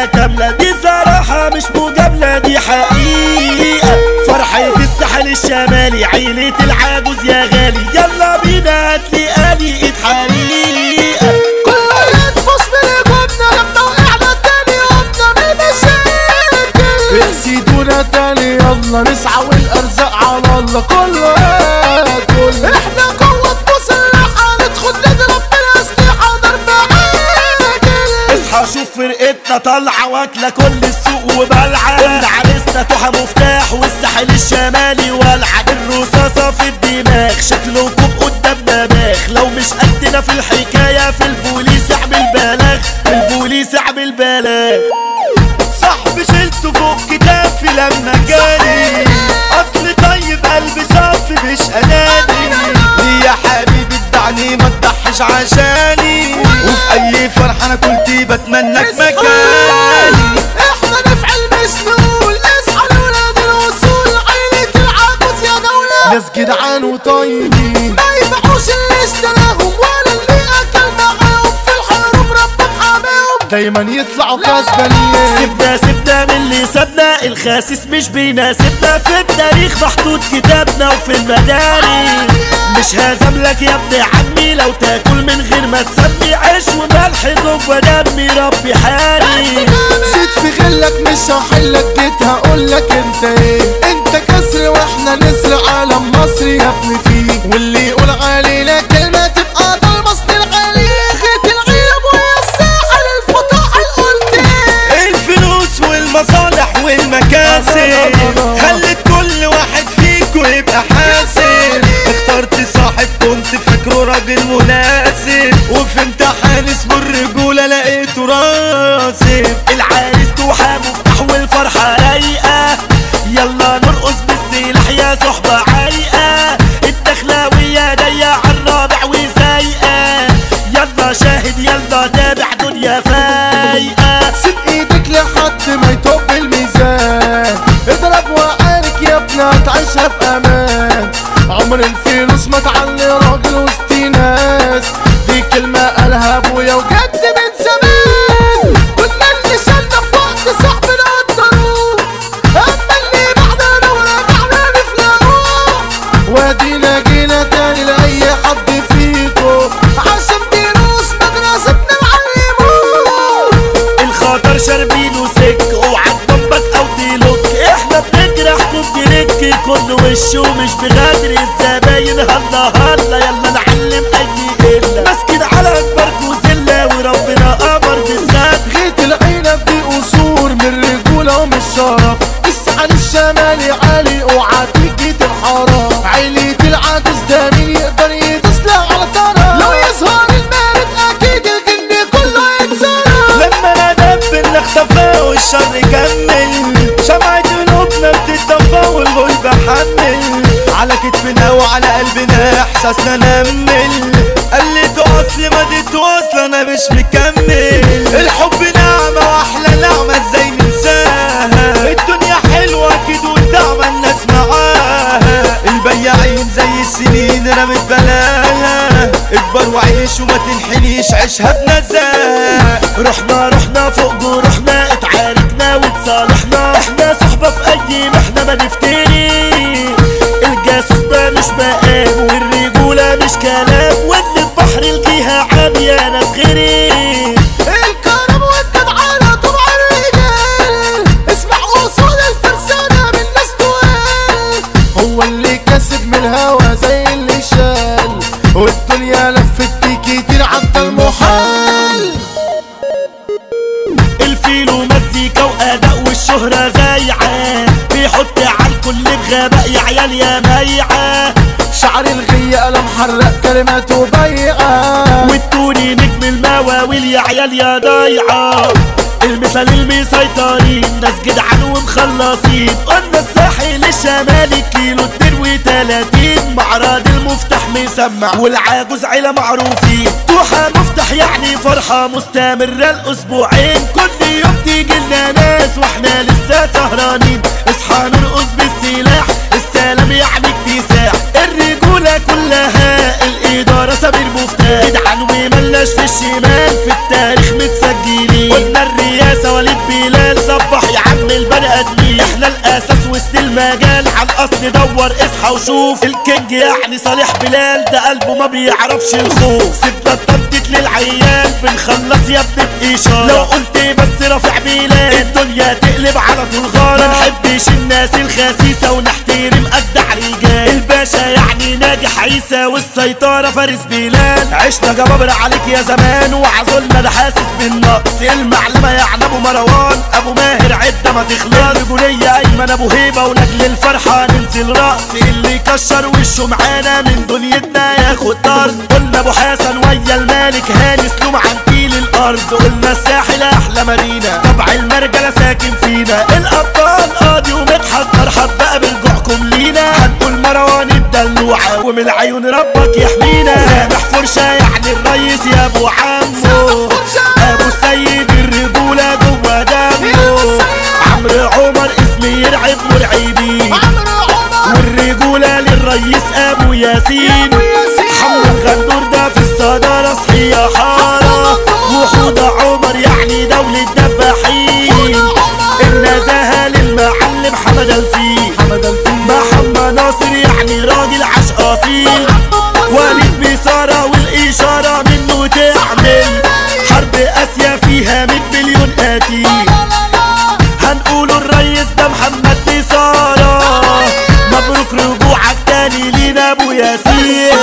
كاملة دي صراحة مش مجاملة دي حقيقة فرحة الساحل الشمالي عيلة العجوز يا غالي يلا بينا هاتلي آلي ايد حريقة كله ينفش من جبنا لما وقعنا تاني قمنا من المشاكل سيدونا تاني يلا نسعى والارزاق على الله كله ياكل احنا قوة مسلحة ندخل نضرب بالاسلحة ضرب عاجل اصحى شوف فرقتنا طالعة واكلة كل السوق وبلعة قلنا عريسنا توحى مفتاح والساحل الشمالي والعة الرصاصة في الدماغ شكلكم قدامنا باخ لو مش قدنا في الحكاية في البوليس اعمل بلاغ في البوليس اعمل بلاغ صاحبي شلته فوق كتافي لما جاني اصل طيب قلبي صافي مش اناني ليه يا حبيبي ادعني ما تضحش عشاني وفي اي فرحة انا كنت بتمناك مكاني احنا نفعل مش نقول اصحى لولاد الوصول عيلة العجوز يا دولة ناس جدعان وطيبين ما يبيعوش اللي اشتراهم ولا اللي اكل معاهم في الحروب ربهم حماهم دايما يطلعوا كسبانين سيبنا سيبنا من اللي سابنا الخاسس مش بيناسبنا في التاريخ محطوط كتابنا وفي المدارس مش هزملك يا ابن عمي لو تاكل من غير ما تسمي عيش وملح جوه دمي ربي حارس زيد في غلك مش هحلك جيت هقولك انت ايه انت كسر واحنا نسر عالم مصر يا ابني فيه واللي يقول علينا كلمة تبقى ده المصدر الغالية غيت العيب ويا الساحل الفطاح القلت الفلوس والمصالح والمكاسب خلت كل واحد فيكو يبقى حاسب اخترت صاحب كنت فاكره راجل مناسب وفي امتحان اسمه الرجولة لقيته راسب العريس توحى مفتاح والفرحة رايقة يلا نرقص بالسلاح يا صحبة عايقة الدخلاوية ضيع الرابع وسايقة يلا شاهد يلا تابع دنيا فايقة سيب ايدك لحد ما يطب الميزان اضرب وعارك يا ابني هتعيشها في امان عمر الفلوس ما تعلي راجل وسط ناس دي كلمة قالها ابويا وجد من زمان كنا اللي شلنا في وقت صاحبنا قدروه اما اللي بعدنا ورجعنا نفلقوه وادينا جينا تاني لأي حد فيكو عشان دروس مدرستنا معلموه الخطر شاربينه سك اوعى تطبق او تلوك احنا بنجرح تدرك كل وشه مش بغدر الزباين هلا هلا يلا نعلم اي قله ماسكين على اكبر زله وربنا امر بالذات غيت العنب دي قصور من رجولة ومن شرف السعن الشمالي عالي اوعى تيجي الحرام عيلة العجوز ده مين يقدر يدوسلها على طرف لو يظهر المارد اكيد الجن كله يتزرع لما ندب اختفى والشر كمل شمعة قلوبنا بتتطفى والغل بحمل على كتفنا وعلى قلبنا احساسنا نمل قلت اصل ما تتواصل انا مش مكمل الحب نعمة واحلى نعمة ازاي ننساها الدنيا حلوة اكيد والدعمة الناس معاها البياعين زي السنين رمت بلاها اكبر وعيش وما تنحنيش عيشها بنزاهة رحنا رحنا فوق جروحنا اتعاركنا وتصالحنا احنا صحبة في اي محنة ما نفتري الجاسوس ده مش مقام والرجولة مش كلام وان البحر الجهة عامية ناس غيري الكرم والجدعانة طبع الرجال اسمع اصول الفرسانة من ناس تقال هو اللي كسب من الهوا زي اللي شال والدنيا لفت بيه كتير عدى المحال الفيل ومزيكا واداء والشهرة زايعة بيحط على الكل بغباء يا عيال يا ميعة شعر الغية قلم حرق كلماته بيعة والتوني نجم المواويل يا عيال يا ضايعة المثال المسيطرين ناس جدعان ومخلصين قلنا الساحل الشمالي كيلو اتنين وتلاتين معرض المفتاح مسمع والعاجوز عيلة معروفين توحى مفتاح يعني فرحة مستمرة الأسبوعين كل يوم تيجي لنا ناس واحنا لسه سهرانين اصحى نرقص بالسلاح السلام يعني اكتساح الرجولة كلها الإدارة سمير مفتاح جدعان وملناش في الشمال في التاريخ متسجلين قلنا الرئاسة وليد بيه على الاصل دور اصحى وشوف الكينج يعني صالح بلال ده قلبه ما بيعرفش الخوف سيبنا التنطيط للعيال بنخلص يا ابني بإشارة لو قلت بس رافع بلال الدنيا تقلب على طول غارة ما نحبش الناس الخسيسة ونحترم أجدع رجال الباشا يعني ناجح عيسى والسيطرة فارس بلال عشنا جبابرة عليك يا زمان وعزولنا ده حاسس بالنقص المعلمة يعني ابو مروان ابو ماهر عدة ما تخلص الرجولية ايمن ابو هيبة ولاجل الفرحة ننزل رأس اللي يكشر وشه معانا من دنيتنا ياخد طرد قلنا ابو حسن ويا المالك هاني سلوم عن كيل الارض قلنا الساحل احلى مدينة طبع المرجلة ساكن فينا الابطال قاضي ومدحت مرحب بقى برجوعكم لينا هنقول مروان الدلوعة ومن عيون ربك يحمينا سامح فرشة يعني الريس يا ابو عمو ابو السيد الرجولة جوا دمه عمرو عمر اسمي يرعب مرعبين عمرو عمر والرجولة للريس ابو ياسين أبو ياسين. حمو الغندور ده في الصدارة صحي يا حارة وحوضة عمر يعني دولة دباحين النزاهة للمعلم حمد الفيل حمد الفيل محمد ناصر يعني راجل عشق اصيل وليد بيسارة والإشارة منه تعمل حرب آسيا فيها 100 مليون قتيل هنقول الريس ده محمد بيسارة مبروك رجوعك تاني لينا ابو ياسين